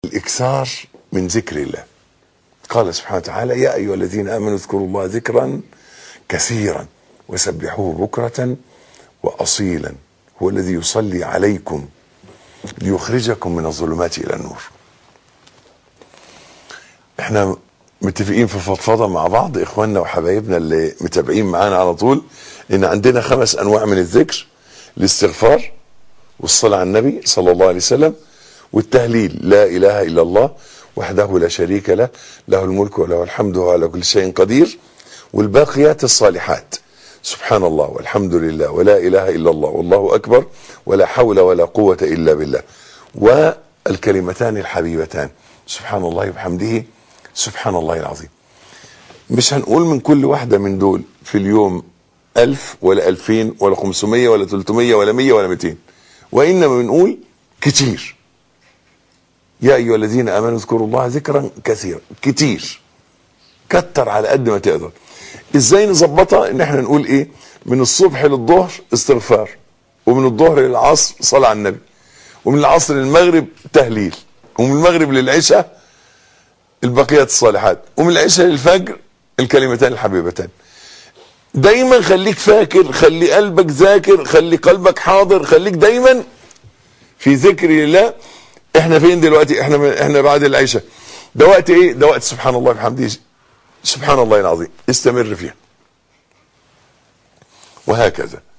الإكثار من ذكر الله قال سبحانه وتعالى يا أيها الذين آمنوا اذكروا الله ذكرا كثيرا وسبحوه بكرة وأصيلا هو الذي يصلي عليكم ليخرجكم من الظلمات إلى النور احنا متفقين في فضفضة مع بعض اخواننا وحبايبنا اللي متابعين معانا على طول ان عندنا خمس انواع من الذكر الاستغفار والصلاة على النبي صلى الله عليه وسلم والتهليل لا اله الا الله وحده لا شريك له له الملك وله الحمد وهو على كل شيء قدير والباقيات الصالحات سبحان الله والحمد لله ولا اله الا الله والله اكبر ولا حول ولا قوة الا بالله والكلمتان الحبيبتان سبحان الله وبحمده سبحان الله العظيم مش هنقول من كل واحدة من دول في اليوم ألف ولا ألفين ولا خمسمية ولا تلتمية ولا مية ولا ميتين وإنما بنقول كتير يا أيها الذين آمنوا اذكروا الله ذكرا كثيرا كتير كتر على قد ما تقدر ازاي نظبطها ان احنا نقول ايه من الصبح للظهر استغفار ومن الظهر للعصر صلاة على النبي ومن العصر للمغرب تهليل ومن المغرب للعشاء البقيات الصالحات ومن العشاء للفجر الكلمتان الحبيبتان دايما خليك فاكر خلي قلبك ذاكر خلي قلبك حاضر خليك دايما في ذكر الله احنا فين دلوقتي احنا احنا بعد العشاء ده وقت ايه ده وقت سبحان الله وبحمده سبحان الله العظيم استمر فيها وهكذا